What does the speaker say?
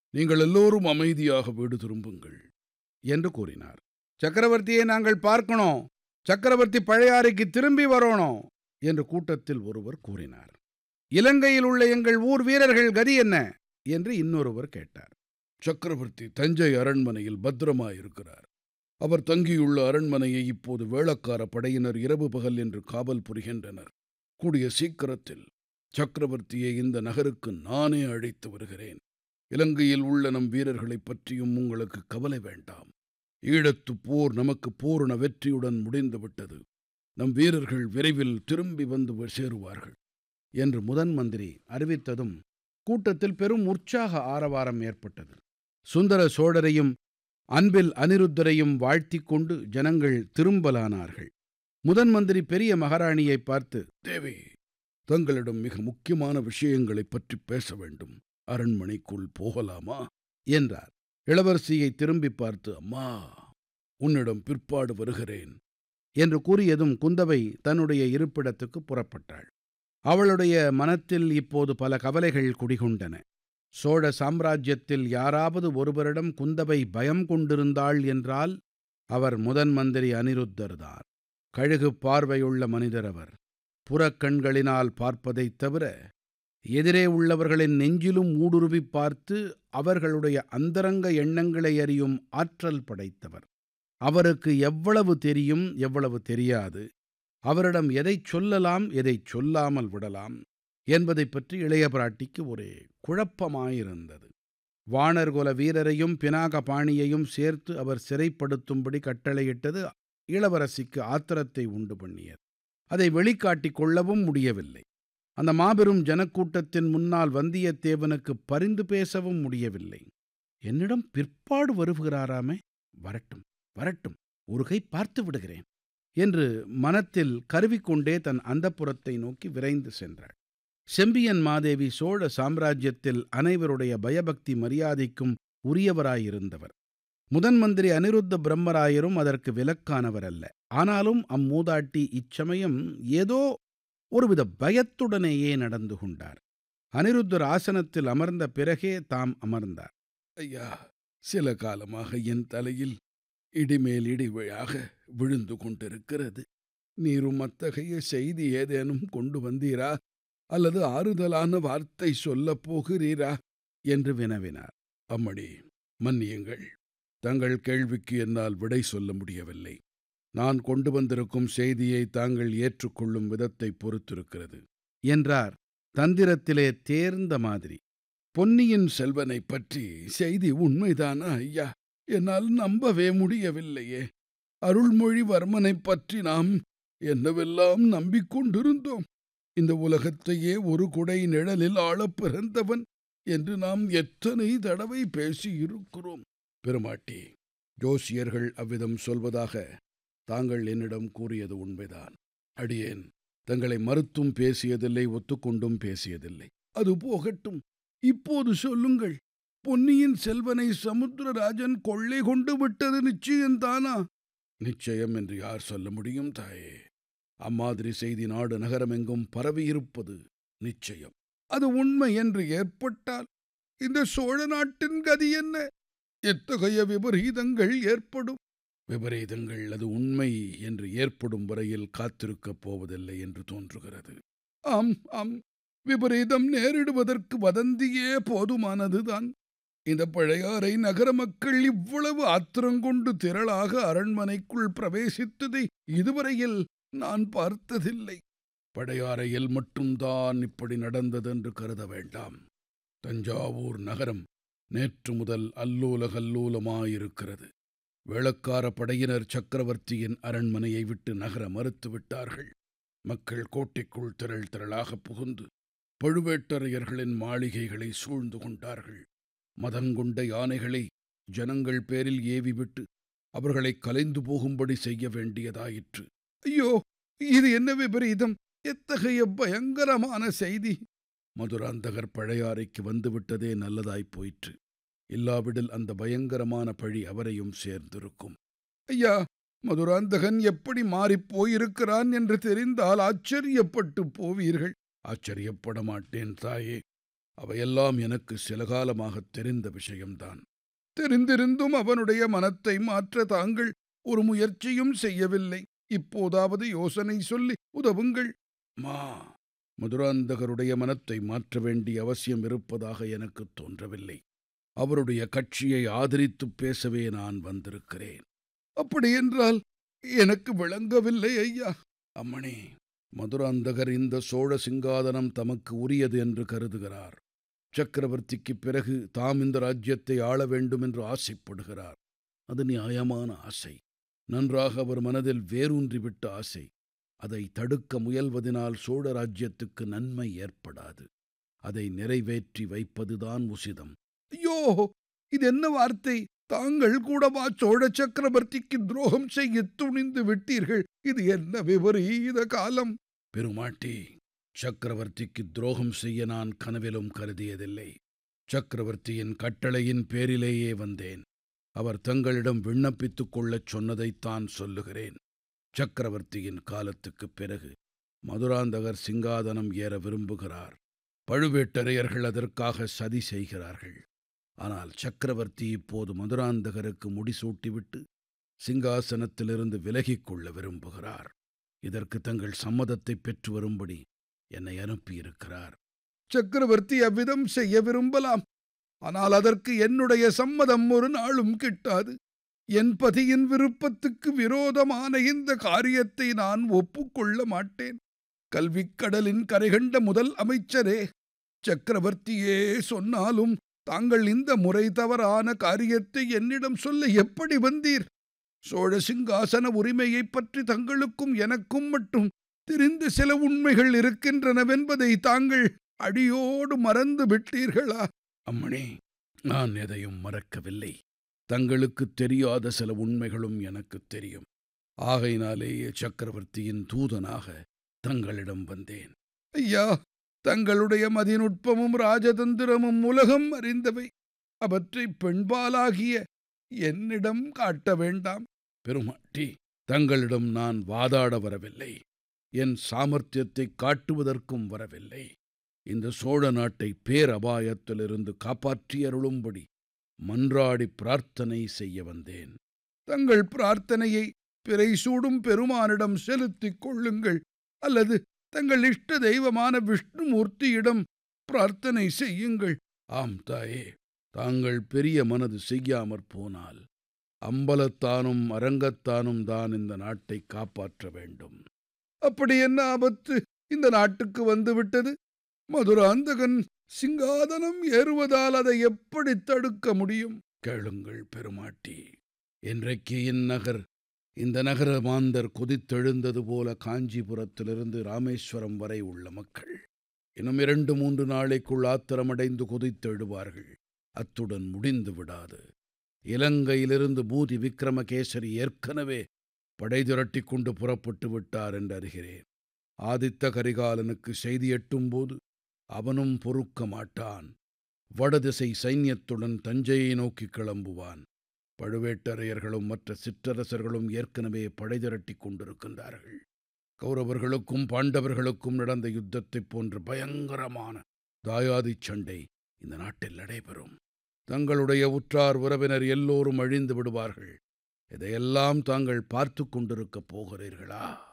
நீங்கள் எல்லோரும் அமைதியாக வீடு திரும்புங்கள் என்று கூறினார் சக்கரவர்த்தியை நாங்கள் பார்க்கணும் சக்கரவர்த்தி பழையாறைக்கு திரும்பி வரணும் என்று கூட்டத்தில் ஒருவர் கூறினார் இலங்கையில் உள்ள எங்கள் ஊர் வீரர்கள் கதி என்ன என்று இன்னொருவர் கேட்டார் சக்கரவர்த்தி தஞ்சை அரண்மனையில் பத்திரமாயிருக்கிறார் அவர் தங்கியுள்ள அரண்மனையை இப்போது வேளக்கார படையினர் இரவு பகல் என்று காவல் புரிகின்றனர் கூடிய சீக்கிரத்தில் சக்கரவர்த்தியை இந்த நகருக்கு நானே அழைத்து வருகிறேன் இலங்கையில் உள்ள நம் வீரர்களைப் பற்றியும் உங்களுக்கு கவலை வேண்டாம் ஈழத்து போர் நமக்கு பூரண வெற்றியுடன் முடிந்துவிட்டது நம் வீரர்கள் விரைவில் திரும்பி வந்து சேருவார்கள் என்று முதன் மந்திரி அறிவித்ததும் கூட்டத்தில் பெரும் உற்சாக ஆரவாரம் ஏற்பட்டது சுந்தர சோழரையும் அன்பில் அனிருத்தரையும் வாழ்த்திக் கொண்டு ஜனங்கள் திரும்பலானார்கள் முதன் மந்திரி பெரிய மகாராணியை பார்த்து தேவி தங்களிடம் மிக முக்கியமான விஷயங்களைப் பற்றி பேச வேண்டும் அரண்மனைக்குள் போகலாமா என்றார் இளவரசியை திரும்பி பார்த்து அம்மா உன்னிடம் பிற்பாடு வருகிறேன் என்று கூறியதும் குந்தவை தன்னுடைய இருப்பிடத்துக்கு புறப்பட்டாள் அவளுடைய மனத்தில் இப்போது பல கவலைகள் குடிகொண்டன சோழ சாம்ராஜ்யத்தில் யாராவது ஒருவரிடம் குந்தவை பயம் கொண்டிருந்தாள் என்றால் அவர் முதன் மந்திரி அனிருத்தர்தான் கழுகு பார்வையுள்ள மனிதர் அவர் புறக்கண்களினால் பார்ப்பதைத் தவிர எதிரே உள்ளவர்களின் நெஞ்சிலும் ஊடுருவிப் பார்த்து அவர்களுடைய அந்தரங்க எண்ணங்களை அறியும் ஆற்றல் படைத்தவர் அவருக்கு எவ்வளவு தெரியும் எவ்வளவு தெரியாது அவரிடம் எதைச் சொல்லலாம் எதைச் சொல்லாமல் விடலாம் என்பதைப் பற்றி இளைய பிராட்டிக்கு ஒரே குழப்பமாயிருந்தது வாணர்குல வீரரையும் பினாக பாணியையும் சேர்த்து அவர் சிறைப்படுத்தும்படி கட்டளையிட்டது இளவரசிக்கு ஆத்திரத்தை உண்டு பண்ணியது அதை வெளிக்காட்டிக் கொள்ளவும் முடியவில்லை அந்த மாபெரும் ஜனக்கூட்டத்தின் முன்னால் வந்தியத்தேவனுக்கு பரிந்து பேசவும் முடியவில்லை என்னிடம் பிற்பாடு வருகிறாராமே வரட்டும் வரட்டும் ஒரு கை பார்த்து விடுகிறேன் என்று மனத்தில் கருவிக்கொண்டே தன் அந்தப்புறத்தை நோக்கி விரைந்து சென்றாள் செம்பியன் மாதேவி சோழ சாம்ராஜ்யத்தில் அனைவருடைய பயபக்தி மரியாதைக்கும் உரியவராயிருந்தவர் முதன் மந்திரி அனிருத்த பிரம்மராயரும் அதற்கு விலக்கானவர் அல்ல ஆனாலும் அம்மூதாட்டி இச்சமயம் ஏதோ ஒருவித பயத்துடனேயே நடந்து கொண்டார் அனிருத்தர் ஆசனத்தில் அமர்ந்த பிறகே தாம் அமர்ந்தார் ஐயா சில காலமாக என் தலையில் இடிமேல் இடிவிழாக விழுந்து கொண்டிருக்கிறது நீரும் அத்தகைய செய்தி ஏதேனும் கொண்டு வந்தீரா அல்லது ஆறுதலான வார்த்தை சொல்லப் போகிறீரா என்று வினவினார் அம்மணி மன்னியுங்கள் தங்கள் கேள்விக்கு என்னால் விடை சொல்ல முடியவில்லை நான் கொண்டு வந்திருக்கும் செய்தியை தாங்கள் ஏற்றுக்கொள்ளும் விதத்தை பொறுத்திருக்கிறது என்றார் தந்திரத்திலே தேர்ந்த மாதிரி பொன்னியின் செல்வனைப் பற்றி செய்தி உண்மைதானா ஐயா என்னால் நம்பவே முடியவில்லையே அருள்மொழிவர்மனைப் பற்றி நாம் என்னவெல்லாம் நம்பிக்கொண்டிருந்தோம் இந்த உலகத்தையே ஒரு குடை நிழலில் ஆளப் பிறந்தவன் என்று நாம் எத்தனை தடவை பேசியிருக்கிறோம் பெருமாட்டி ஜோசியர்கள் அவ்விதம் சொல்வதாக தாங்கள் என்னிடம் கூறியது உண்மைதான் அடியேன் தங்களை மறுத்தும் பேசியதில்லை ஒத்துக்கொண்டும் பேசியதில்லை அது போகட்டும் இப்போது சொல்லுங்கள் பொன்னியின் செல்வனை சமுத்திரராஜன் கொள்ளை கொண்டு விட்டது நிச்சயம்தானா நிச்சயம் என்று யார் சொல்ல முடியும் தாயே அம்மாதிரி செய்தி நாடு நகரமெங்கும் பரவியிருப்பது நிச்சயம் அது உண்மை என்று ஏற்பட்டால் இந்த சோழ நாட்டின் கதி என்ன எத்தகைய விபரீதங்கள் ஏற்படும் விபரீதங்கள் அது உண்மை என்று ஏற்படும் வரையில் காத்திருக்கப் போவதில்லை என்று தோன்றுகிறது ஆம் ஆம் விபரீதம் நேரிடுவதற்கு வதந்தியே போதுமானதுதான் இந்த பழையாறை நகர மக்கள் இவ்வளவு ஆத்திரங்கொண்டு திரளாக அரண்மனைக்குள் பிரவேசித்ததை இதுவரையில் நான் பார்த்ததில்லை பழையாறையில் மட்டும்தான் இப்படி நடந்ததென்று கருத வேண்டாம் தஞ்சாவூர் நகரம் நேற்று முதல் அல்லூல கல்லூலமாயிருக்கிறது வேளக்கார படையினர் சக்கரவர்த்தியின் அரண்மனையை விட்டு நகர மறுத்து விட்டார்கள் மக்கள் கோட்டைக்குள் திரள் திரளாக புகுந்து பழுவேட்டரையர்களின் மாளிகைகளை சூழ்ந்து கொண்டார்கள் மதங்கொண்ட யானைகளை ஜனங்கள் பேரில் ஏவிவிட்டு அவர்களை கலைந்து போகும்படி செய்ய வேண்டியதாயிற்று ஐயோ இது என்ன விபரீதம் எத்தகைய பயங்கரமான செய்தி மதுராந்தகர் பழையாறைக்கு வந்துவிட்டதே நல்லதாய்ப் போயிற்று இல்லாவிடில் அந்த பயங்கரமான பழி அவரையும் சேர்ந்திருக்கும் ஐயா மதுராந்தகன் எப்படி மாறிப் போயிருக்கிறான் என்று தெரிந்தால் ஆச்சரியப்பட்டு போவீர்கள் ஆச்சரியப்பட மாட்டேன் தாயே அவையெல்லாம் எனக்கு சில காலமாகத் தெரிந்த விஷயம்தான் தெரிந்திருந்தும் அவனுடைய மனத்தை மாற்ற தாங்கள் ஒரு முயற்சியும் செய்யவில்லை இப்போதாவது யோசனை சொல்லி உதவுங்கள் மா மதுராந்தகருடைய மனத்தை மாற்ற வேண்டிய அவசியம் இருப்பதாக எனக்கு தோன்றவில்லை அவருடைய கட்சியை ஆதரித்துப் பேசவே நான் வந்திருக்கிறேன் அப்படியென்றால் எனக்கு விளங்கவில்லை ஐயா அம்மணி மதுராந்தகர் இந்த சோழ சிங்காதனம் தமக்கு உரியது என்று கருதுகிறார் சக்கரவர்த்திக்குப் பிறகு தாம் இந்த ராஜ்யத்தை ஆள வேண்டும் என்று ஆசைப்படுகிறார் அது நியாயமான ஆசை நன்றாக அவர் மனதில் வேரூன்றிவிட்ட ஆசை அதை தடுக்க முயல்வதனால் சோழ ராஜ்யத்துக்கு நன்மை ஏற்படாது அதை நிறைவேற்றி வைப்பதுதான் உசிதம் ஐயோ இது என்ன வார்த்தை தாங்கள் கூடவா சோழ சக்கரவர்த்திக்கு துரோகம் செய்ய துணிந்து விட்டீர்கள் இது என்ன விபரீத காலம் பெருமாட்டி சக்கரவர்த்திக்கு துரோகம் செய்ய நான் கனவிலும் கருதியதில்லை சக்கரவர்த்தியின் கட்டளையின் பேரிலேயே வந்தேன் அவர் தங்களிடம் விண்ணப்பித்துக் கொள்ளச் சொன்னதைத்தான் சொல்லுகிறேன் சக்கரவர்த்தியின் காலத்துக்குப் பிறகு மதுராந்தகர் சிங்காதனம் ஏற விரும்புகிறார் பழுவேட்டரையர்கள் அதற்காக சதி செய்கிறார்கள் ஆனால் சக்கரவர்த்தி இப்போது மதுராந்தகருக்கு முடிசூட்டிவிட்டு சிங்காசனத்திலிருந்து விலகிக் கொள்ள விரும்புகிறார் இதற்கு தங்கள் சம்மதத்தை பெற்று வரும்படி என்னை அனுப்பியிருக்கிறார் சக்கரவர்த்தி அவ்விதம் செய்ய விரும்பலாம் ஆனால் அதற்கு என்னுடைய சம்மதம் ஒரு நாளும் கிட்டாது என் பதியின் விருப்பத்துக்கு விரோதமான இந்த காரியத்தை நான் ஒப்புக்கொள்ள மாட்டேன் கல்விக்கடலின் கரைகண்ட முதல் அமைச்சரே சக்கரவர்த்தியே சொன்னாலும் தாங்கள் இந்த முறை தவறான காரியத்தை என்னிடம் சொல்ல எப்படி வந்தீர் சோழ சிங்காசன உரிமையைப் பற்றி தங்களுக்கும் எனக்கும் மட்டும் தெரிந்த சில உண்மைகள் இருக்கின்றனவென்பதை தாங்கள் அடியோடு மறந்து விட்டீர்களா அம்மணி நான் எதையும் மறக்கவில்லை தங்களுக்கு தெரியாத சில உண்மைகளும் எனக்குத் தெரியும் ஆகையினாலேயே சக்கரவர்த்தியின் தூதனாக தங்களிடம் வந்தேன் ஐயா தங்களுடைய மதிநுட்பமும் ராஜதந்திரமும் உலகம் அறிந்தவை அவற்றை பெண்பாலாகிய என்னிடம் காட்ட வேண்டாம் பெருமாட்டி தங்களிடம் நான் வாதாட வரவில்லை என் சாமர்த்தியத்தை காட்டுவதற்கும் வரவில்லை இந்த சோழ நாட்டை பேரபாயத்திலிருந்து காப்பாற்றியருளும்படி மன்றாடி பிரார்த்தனை செய்ய வந்தேன் தங்கள் பிரார்த்தனையை பிறை சூடும் பெருமானிடம் செலுத்திக் கொள்ளுங்கள் அல்லது தங்கள் இஷ்ட தெய்வமான விஷ்ணுமூர்த்தியிடம் பிரார்த்தனை செய்யுங்கள் ஆம் தாயே தாங்கள் பெரிய மனது செய்யாமற் போனால் அம்பலத்தானும் அரங்கத்தானும் தான் இந்த நாட்டை காப்பாற்ற வேண்டும் அப்படி என்ன ஆபத்து இந்த நாட்டுக்கு வந்துவிட்டது மதுராந்தகன் சிங்காதனம் ஏறுவதால் அதை எப்படி தடுக்க முடியும் கேளுங்கள் பெருமாட்டி இன்றைக்கு இந்நகர் இந்த நகர மாந்தர் கொதித்தெழுந்தது போல காஞ்சிபுரத்திலிருந்து ராமேஸ்வரம் வரை உள்ள மக்கள் இன்னும் இரண்டு மூன்று நாளைக்குள் ஆத்திரமடைந்து கொதித்தெழுவார்கள் அத்துடன் முடிந்து விடாது இலங்கையிலிருந்து பூதி விக்ரமகேசரி ஏற்கனவே படை திரட்டிக் கொண்டு புறப்பட்டு விட்டார் என்று அறிகிறேன் ஆதித்த கரிகாலனுக்கு செய்தி எட்டும்போது அவனும் பொறுக்க மாட்டான் வடதிசை சைன்யத்துடன் தஞ்சையை நோக்கி கிளம்புவான் பழுவேட்டரையர்களும் மற்ற சிற்றரசர்களும் ஏற்கனவே படை திரட்டிக் கொண்டிருக்கின்றார்கள் கௌரவர்களுக்கும் பாண்டவர்களுக்கும் நடந்த யுத்தத்தைப் போன்ற பயங்கரமான தாயாதிச் சண்டை இந்த நாட்டில் நடைபெறும் தங்களுடைய உற்றார் உறவினர் எல்லோரும் அழிந்து விடுவார்கள் இதையெல்லாம் தாங்கள் பார்த்து கொண்டிருக்கப் போகிறீர்களா